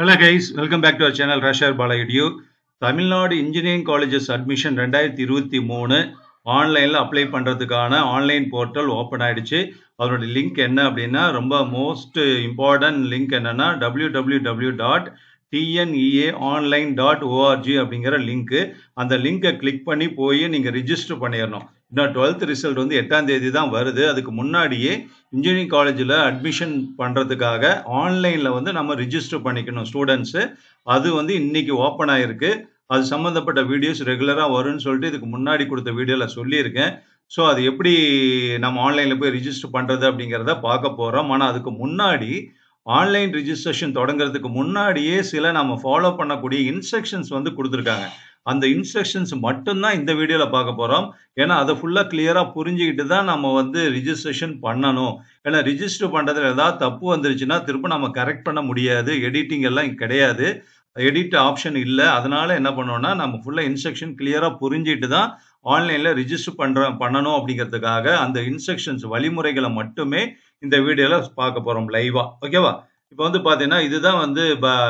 Hello guys welcome back to our channel ரஷர் பாலகிடியூ Tamil Nadu engineering colleges admission ரெண்டாயிரத்தி இருபத்தி மூணு ஆன்லைனில் அப்ளை பண்ணுறதுக்கான ஆன்லைன் போர்ட்டல் ஓப்பன் ஆயிடுச்சு அதோட லிங்க் என்ன அப்படின்னா ரொம்ப மோஸ்ட் இம்பார்ட்டன்ட் லிங்க் என்னன்னா W W W dot TNEA online dot ORG அப்படிங்கிற லிங்க்கு அந்த லிங்கை கிளிக் பண்ணி போய் நீங்கள் ரிஜிஸ்டர் பண்ணிடணும் இன்னும் டுவெல்த் ரிசல்ட் வந்து எட்டாம் தேதி தான் வருது அதுக்கு முன்னாடியே இன்ஜினியரிங் காலேஜில் அட்மிஷன் பண்ணுறதுக்காக ஆன்லைனில் வந்து நம்ம ரிஜிஸ்டர் பண்ணிக்கணும் ஸ்டூடெண்ட்ஸு அது வந்து இன்னைக்கு ஓப்பன் ஆகிருக்கு அது சம்மந்தப்பட்ட வீடியோஸ் ரெகுலராக வரும்னு சொல்லிட்டு இதுக்கு முன்னாடி கொடுத்த வீடியோவில் சொல்லியிருக்கேன் ஸோ அது எப்படி நம்ம ஆன்லைனில் போய் ரிஜிஸ்டர் பண்ணுறது அப்படிங்கிறத பார்க்க போகிறோம் ஆனால் அதுக்கு முன்னாடி ஆன்லைன் ரிஜிஸ்ட்ரேஷன் தொடங்குறதுக்கு முன்னாடியே சில நம்ம ஃபாலோ பண்ணக்கூடிய இன்ஸ்ட்ரக்ஷன்ஸ் வந்து கொடுத்துருக்காங்க அந்த இன்ஸ்ட்ரக்ஷன்ஸ் மட்டும்தான் இந்த வீடியோவில் பார்க்க போகிறோம் ஏன்னா அதை ஃபுல்லாக கிளியராக புரிஞ்சுக்கிட்டு தான் நம்ம வந்து ரிஜிஸ்ட்ரேஷன் பண்ணணும் ஏன்னா ரிஜிஸ்டர் பண்ணுறதுல ஏதாவது தப்பு வந்துருச்சுன்னா திரும்ப நம்ம கரெக்ட் பண்ண முடியாது எடிட்டிங் எல்லாம் கிடையாது எடிட் ஆப்ஷன் இல்லை அதனால என்ன பண்ணோம்னா நம்ம ஃபுல்லாக இன்ஸ்ட்ரக்ஷன் கிளியராக புரிஞ்சிட்டு தான் ஆன்லைனில் ரிஜிஸ்டர் பண்ணுற பண்ணணும் அப்படிங்கிறதுக்காக அந்த இன்ஸ்ட்ரக்ஷன்ஸ் வழிமுறைகளை மட்டுமே இந்த வீடியோவில் பார்க்க போகிறோம் லைவாக ஓகேவா இப்போ வந்து பார்த்தீங்கன்னா இதுதான் வந்து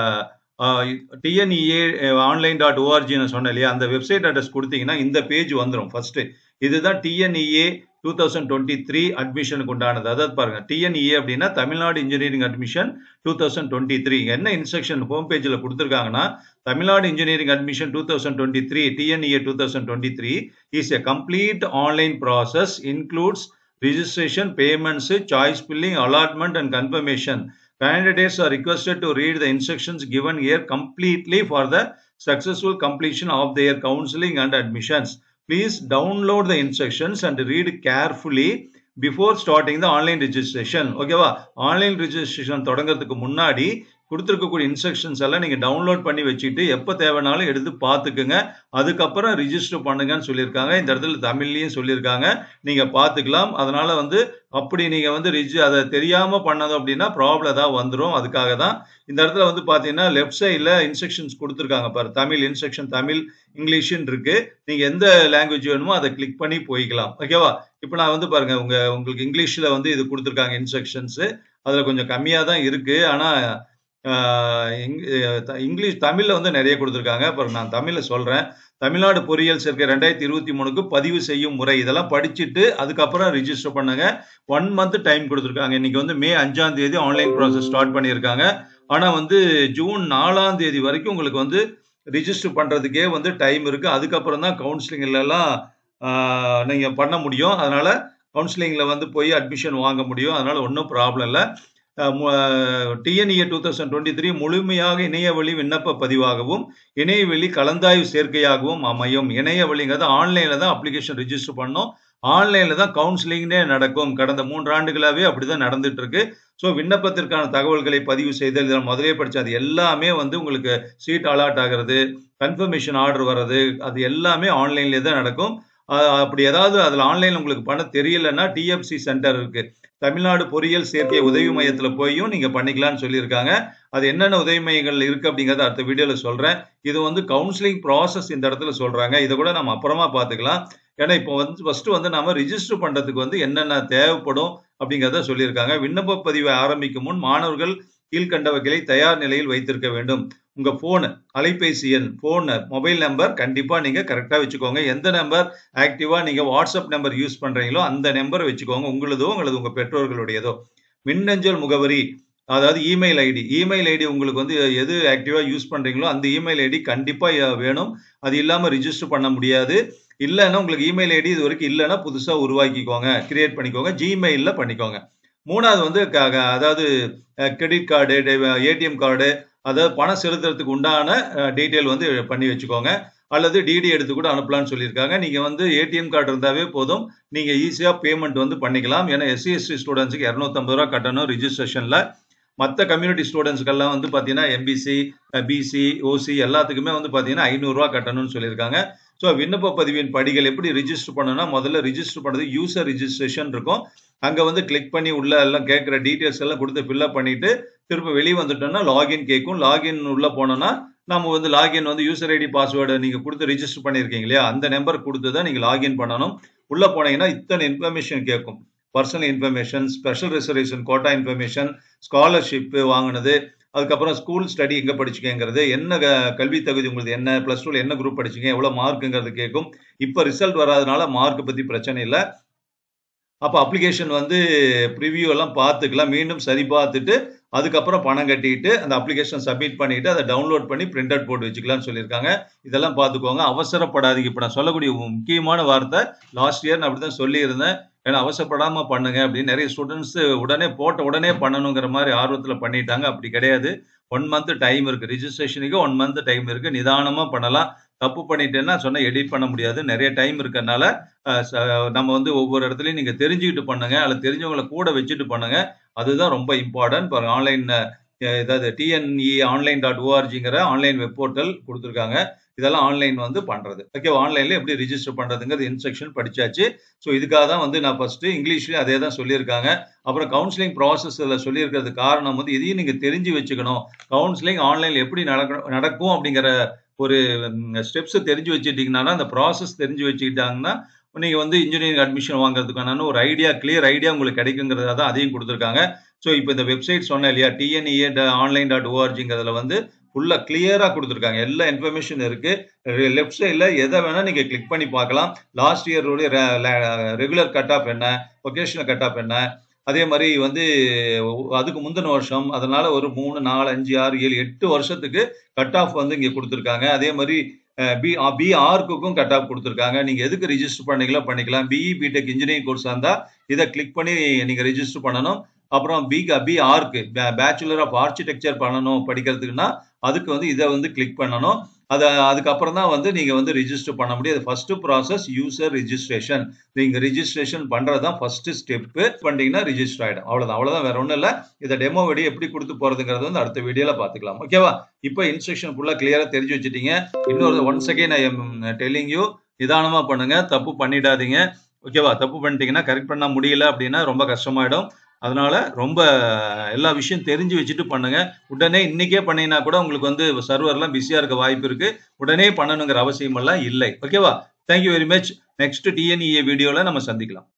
டிஎன்இஏ ஆன்லைன் டாட் ஓஆர்ஜின்னு சொன்னேன் இல்லையா அந்த வெப்சைட் அட்ரஸ் கொடுத்தீங்கன்னா இந்த பேஜ் வந்துடும் ஃபர்ஸ்ட் இதுதான் TNEA two thousand twenty three அட்மிஷனுக்கு உண்டானது அதாவது பாருங்க டிஎன்இஏ அப்படின்னா Tamil Nadu engineering admission two thousand twenty three என்ன இன்ஸ்ட்ரக்ஷன் ஹோம் பேஜில் கொடுத்துருக்காங்கன்னா Tamil Nadu engineering admission two thousand twenty three TNEA two thousand twenty three is a complete online process includes registration, payments, choice filling, allotment, and confirmation. Candidates are requested to read the instructions given here completely for the successful completion of their counseling and admissions. Please download the instructions and read carefully before starting the online registration. ஓகேவா online registration தொடங்குறதுக்கு முன்னாடி கொடுத்துருக்கக்கூடிய instructions எல்லாம் நீங்கள் download பண்ணி வச்சுட்டு எப்போ தேவைனாலும் எடுத்து பார்த்துக்குங்க அதுக்கப்புறம் ரிஜிஸ்டர் பண்ணுங்கன்னு சொல்லியிருக்காங்க இந்த இடத்துல தமிழ்லையும் சொல்லியிருக்காங்க நீங்கள் பார்த்துக்கலாம் அதனால வந்து அப்படி நீங்கள் வந்து ரிஜி அதை தெரியாமல் பண்ணதும் அப்படின்னா ப்ராப்ளம் தான் வந்துடும் அதுக்காக தான் இந்த இடத்துல வந்து பார்த்தீங்கன்னா லெஃப்ட் சைடில் இன்ஸ்ட்ரக்ஷன்ஸ் கொடுத்துருக்காங்க பாரு தமிழ் இன்ஸ்ட்ரக்ஷன் தமிழ் இங்கிலீஷ்னு இருக்கு நீங்கள் எந்த லாங்குவேஜ் வேணுமோ அதை கிளிக் பண்ணி போய்க்கலாம் ஓகேவா இப்போ நான் வந்து பாருங்க உங்க உங்களுக்கு இங்கிலீஷில் வந்து இது கொடுத்துருக்காங்க இன்ஸ்ட்ரக்ஷன்ஸு அதில் கொஞ்சம் கம்மியாக தான் இருக்கு ஆனால் இங்கிலீஷ் தமிழில் வந்து நிறைய கொடுத்துருக்காங்க அப்புறம் நான் தமிழில் சொல்கிறேன் தமிழ்நாடு பொறியியல் சேர்க்கை ரெண்டாயிரத்தி இருபத்தி மூணுக்கு பதிவு செய்யும் முறை இதெல்லாம் படிச்சுட்டு அதுக்கப்புறம் ரிஜிஸ்டர் பண்ணுங்க ஒன் மந்த் டைம் கொடுத்துருக்காங்க இன்னைக்கு வந்து மே அஞ்சாம் தேதி ஆன்லைன் ப்ராசஸ் ஸ்டார்ட் பண்ணியிருக்காங்க ஆனால் வந்து ஜூன் நாலாம் தேதி வரைக்கும் உங்களுக்கு வந்து ரிஜிஸ்டர் பண்ணுறதுக்கே வந்து டைம் இருக்குது அதுக்கப்புறம் தான் கவுன்சிலிங்லலாம் நீங்கள் பண்ண முடியும் அதனால் கவுன்சிலிங்கில் வந்து போய் அட்மிஷன் வாங்க முடியும் அதனால் ஒன்றும் ப்ராப்ளம் இல்லை TNEA two thousand twenty three முழுமையாக இணையவழி விண்ணப்ப பதிவாகவும் இணையவழி கலந்தாய்வு சேர்க்கையாகவும் அமையும் இணையவழிங்கிறது ஆன்லைனில் தான் அப்ளிகேஷன் ரிஜிஸ்டர் பண்ணோம் ஆன்லைனில் தான் கவுன்சிலிங்னே நடக்கும் கடந்த மூன்று ஆண்டுகளாகவே அப்படி தான் நடந்துட்டு இருக்கு ஸோ விண்ணப்பத்திற்கான தகவல்களை பதிவு செய்தல் இதில் முதலே படித்த அது எல்லாமே வந்து உங்களுக்கு சீட் அலாட் ஆகிறது கன்ஃபர்மேஷன் ஆர்டர் வர்றது அது எல்லாமே ஆன்லைன்லேயே தான் நடக்கும் அப்படி ஏதாவது அதில் ஆன்லைன் உங்களுக்கு பண்ண தெரியலன்னா டிஎஃப்சி சென்டர் இருக்கு தமிழ்நாடு பொறியியல் சேர்க்கை உதவி மையத்தில் போயும் நீங்கள் பண்ணிக்கலாம்னு சொல்லியிருக்காங்க அது என்னென்ன உதவி மையங்கள் இருக்குது அப்படிங்கிறத அடுத்த வீடியோவில் சொல்கிறேன் இது வந்து கவுன்சிலிங் ப்ராசஸ் இந்த இடத்துல சொல்கிறாங்க இதை கூட நம்ம அப்புறமா பார்த்துக்கலாம் ஏன்னா இப்போ வந்து ஃபஸ்ட்டு வந்து நம்ம ரிஜிஸ்டர் பண்ணுறதுக்கு வந்து என்னென்ன தேவைப்படும் அப்படிங்கிறத சொல்லியிருக்காங்க விண்ணப்ப பதிவை ஆரம்பிக்கும் முன் மாணவர்கள் கீழ்கண்டவர்களை தயார் நிலையில் வைத்திருக்க வேண்டும் உங்கள் ஃபோனு அலைபேசி எண் ஃபோனு மொபைல் நம்பர் கண்டிப்பாக நீங்கள் கரெக்டாக வச்சுக்கோங்க எந்த நம்பர் ஆக்டிவாக நீங்கள் வாட்ஸ்அப் நம்பர் யூஸ் பண்ணுறீங்களோ அந்த நம்பரை வச்சுக்கோங்க உங்களதோ உங்களது உங்கள் பெற்றோர்களுடையதோ மின்னஞ்சல் முகவரி அதாவது இமெயில் ஐடி இமெயில் ஐடி உங்களுக்கு வந்து எது ஆக்டிவாக யூஸ் பண்ணுறீங்களோ அந்த இமெயில் ஐடி கண்டிப்பாக வேணும் அது இல்லாமல் ரிஜிஸ்டர் பண்ண முடியாது இல்லைன்னா உங்களுக்கு இமெயில் ஐடி இது வரைக்கும் இல்லைன்னா புதுசாக உருவாக்கிக்கோங்க கிரியேட் பண்ணிக்கோங்க ஜிமெயிலில் பண்ணிக்கோங்க மூணாவது வந்து அதாவது கிரெடிட் கார்டு ஏடிஎம் கார்டு அதாவது பணம் செலுத்துறதுக்கு உண்டான டீட்டெயில் வந்து பண்ணி வச்சுக்கோங்க அல்லது டிடி எடுத்து கூட அனுப்பலாம்னு சொல்லியிருக்காங்க நீங்கள் வந்து ஏடிஎம் கார்டு இருந்தாவே போதும் நீங்கள் ஈஸியாக பேமெண்ட் வந்து பண்ணிக்கலாம் ஏன்னா எஸ்சி எஸ்டி ஸ்டூடெண்ட்ஸுக்கு இரநூத்தம்பது ரூபா கட்டணும் ரிஜிஸ்ட்ரேஷனில் மற்ற கம்யூனிட்டி ஸ்டூடெண்ட்ஸ்க்கெல்லாம் வந்து பார்த்தீங்கன்னா எம்பிசி பிசி ஓசி எல்லாத்துக்குமே வந்து பார்த்தீங்கன்னா ஐநூறுரூவா கட்டணும்னு சொல்லியிருக்காங்க ஸோ விண்ணப்ப பதிவின் படிகள் எப்படி ரிஜிஸ்டர் பண்ணணும்னா முதல்ல ரிஜிஸ்டர் பண்ணுறது யூசர் ரிஜிஸ்ட்ரேஷன் இருக்கும் அங்கே வந்து கிளிக் பண்ணி உள்ள எல்லாம் கேட்குற டீட்டெயில்ஸ் எல்லாம் கொடுத்து ஃபில்அப் பண்ணிட்டு திரும்ப வெளியே வந்துட்டோம்னா லாகின் கேட்கும் லாகின் உள்ள போனோம்னா நம்ம வந்து லாகின் வந்து யூசர் ஐடி பாஸ்வேர்டு நீங்கள் கொடுத்து ரிஜிஸ்டர் பண்ணியிருக்கீங்க இல்லையா அந்த நம்பர் கொடுத்து தான் நீங்கள் லாகின் பண்ணணும் உள்ளே போனீங்கன்னா இத்தனை இன்ஃபர்மேஷன் கேட்கும் personal information special reservation quota information scholarship வாங்கினது அதுக்கப்புறம் ஸ்கூல் ஸ்டடி எங்க படிச்சீங்கங்கிறது என்ன க- கல்வி தகுதி உங்களுக்கு என்ன பிளஸ் டூல என்ன குரூப் படிச்சீங்க எவ்வளவு மார்க்குங்கிறது கேட்கும் இப்ப ரிசல்ட் வராதனால மார்க் பத்தி பிரச்சனை இல்லை அப்ப அப்ளிகேஷன் வந்து ப்ரிவியூ எல்லாம் பார்த்துக்கலாம் மீண்டும் சரி பார்த்துட்டு அதுக்கப்புறம் பணம் கட்டிட்டு அந்த அப்ளிகேஷன் சப்மிட் பண்ணிட்டு அதை டவுன்லோட் பண்ணி பிரிண்ட் அவுட் போட்டு வச்சுக்கலாம்னு சொல்லியிருக்காங்க இதெல்லாம் பார்த்துக்கோங்க அவசரப்படாதீங்க இப்போ நான் சொல்லக்கூடிய முக்கியமான வார்த்தை லாஸ்ட் இயர் நான் அப்படி தான் சொல்லியிருந்தேன் ஏன்னா அவசரப்படாம பண்ணுங்க அப்படின்னு நிறைய ஸ்டூடெண்ட்ஸ் உடனே போட்ட உடனே பண்ணணுங்கிற மாதிரி ஆர்வத்துல பண்ணிட்டாங்க அப்படி கிடையாது ஒன் மந்த் டைம் இருக்கு ரிஜிஸ்ட்ரேஷனுக்கு ஒன் மந்த் டைம் இருக்கு நிதானமா பண்ணலாம் தப்பு பண்ணிட்டேன்னா சொன்னா எடிட் பண்ண முடியாது நிறைய டைம் இருக்கறனால அஹ், ச- நம்ம வந்து ஒவ்வொரு இடத்துலயும் நீங்க தெரிஞ்சுக்கிட்டு பண்ணுங்க அல்ல தெரிஞ்சவங்களை கூட வச்சுட்டு பண்ணுங்க அதுதான் ரொம்ப இம்பார்ட்டன்ட் பாருங்க ஆன்லைன் ஏதாவது டிஎன்இ ஆன்லைன் டாட் ஓஆர்ஜிங்கிற ஆன்லைன் வெப் போர்ட்டல் கொடுத்துருக்காங்க இதெல்லாம் ஆன்லைன் வந்து பண்றது ஓகே ஆன்லைன்ல எப்படி ரிஜிஸ்டர் பண்றதுங்கிறது இன்ஸ்ட்ரக்ஷன் படிச்சாச்சு ஸோ இதுக்காக தான் வந்து நான் ஃபர்ஸ்ட் இங்கிலீஷ்லயும் அதே தான் சொல்லியிருக்காங்க அப்புறம் கவுன்சிலிங் ப்ராசஸ்ல சொல்லியிருக்கிறது காரணம் வந்து இதையும் நீங்க தெரிஞ்சு வச்சுக்கணும் கவுன்சிலிங் ஆன்லைன்ல எப்படி நடக்கணும் நடக்கும் அப்படிங்கிற ஒரு ஸ்டெப்ஸ் தெரிஞ்சு வச்சுட்டீங்கன்னா அந்த ப்ராசஸ் தெரிஞ்சு வச்சுக்கிட்டாங்கன்னா நீங்க வந்து இன்ஜினியரிங் அட்மிஷன் வாங்குறதுக்கான ஒரு ஐடியா கிளியர் ஐடியா உங்களுக்கு கிடைக்குங்கிறதா தான் அதையும் கொடுத்துருக்காங்க ஸோ இப்போ இந்த வெப்சைட் சொன்னேன் இல்லையா டிஎன்இஏ ஆன்லைன் டாட் ஓஆர்ஜிங்கிறதுல வந்து ஃபுல்லா கிளியரா கொடுத்துருக்காங்க எல்லா இன்ஃபர்மேஷன் இருக்கு லெஃப்ட் சைடில் எதை வேணா நீங்க கிளிக் பண்ணி பார்க்கலாம் லாஸ்ட் இயருடைய ரெகுலர் கட் ஆஃப் என்ன ஒகேஷனல் கட் ஆஃப் என்ன அதே மாதிரி வந்து அதுக்கு முந்தின வருஷம் அதனால ஒரு மூணு நாலு அஞ்சு ஆறு ஏழு எட்டு வருஷத்துக்கு கட் ஆஃப் வந்து இங்க கொடுத்துருக்காங்க அதே மாதிரி பி பி ஆர்க்குக்கும் கட் ஆஃப் கொடுத்துருக்காங்க நீங்க எதுக்கு ரிஜிஸ்டர் பண்ணிக்கலாம் பண்ணிக்கலாம் பிஇ பிடெக் இன்ஜினியரிங் கோர்ஸா இருந்தா இதை கிளிக் பண்ணி நீங்க ரிஜிஸ்டர் பண்ணணும் அப்புறம் பி பி ஆர்க்கு பேச்சுலர் ஆஃப் ஆர்கிடெக்சர் பண்ணணும் படிக்கிறதுக்குன்னா அதுக்கு வந்து இதை வந்து கிளிக் பண்ணணும் அதை அதுக்கப்புறம் தான் வந்து நீங்க வந்து ரிஜிஸ்டர் பண்ண முடியும் அது ஃபர்ஸ்ட் ப்ராசஸ் யூசர் ரிஜிஸ்ட்ரேஷன் நீங்க ரிஜிஸ்ட்ரேஷன் பண்றது தான் ஃபர்ஸ்ட் ஸ்டெப் பண்ணிட்டீங்கன்னா ரிஜிஸ்டர் ஆயிடும் அவ்வளவுதான் அவ்வளவுதான் வேற ஒண்ணும் இல்ல இதை டெமோ வீடியோ எப்படி கொடுத்து போறதுங்கிறது வந்து அடுத்த வீடியோல பாத்துக்கலாம் ஓகேவா இப்போ இன்ஸ்ட்ரக்ஷன் ஃபுல்லா கிளியரா தெரிஞ்சு வச்சுட்டீங்க இன்னொரு one second I am telling you நிதானமா பண்ணுங்க தப்பு பண்ணிடாதீங்க ஓகேவா தப்பு பண்ணிட்டீங்கன்னா கரெக்ட் பண்ண முடியல அப்படின்னா ரொம்ப கஷ்டமாயிடும் அதனால ரொம்ப எல்லா விஷயம் தெரிஞ்சு வச்சுட்டு பண்ணுங்க உடனே இன்னைக்கே பண்ணீங்கன்னா கூட உங்களுக்கு வந்து சர்வர்லாம் பிஸியா இருக்க வாய்ப்பு இருக்கு உடனே பண்ணணுங்கிற அவசியம் எல்லாம் இல்லை ஓகேவா thank you very much next TNEA வீடியோல நம்ம சந்திக்கலாம்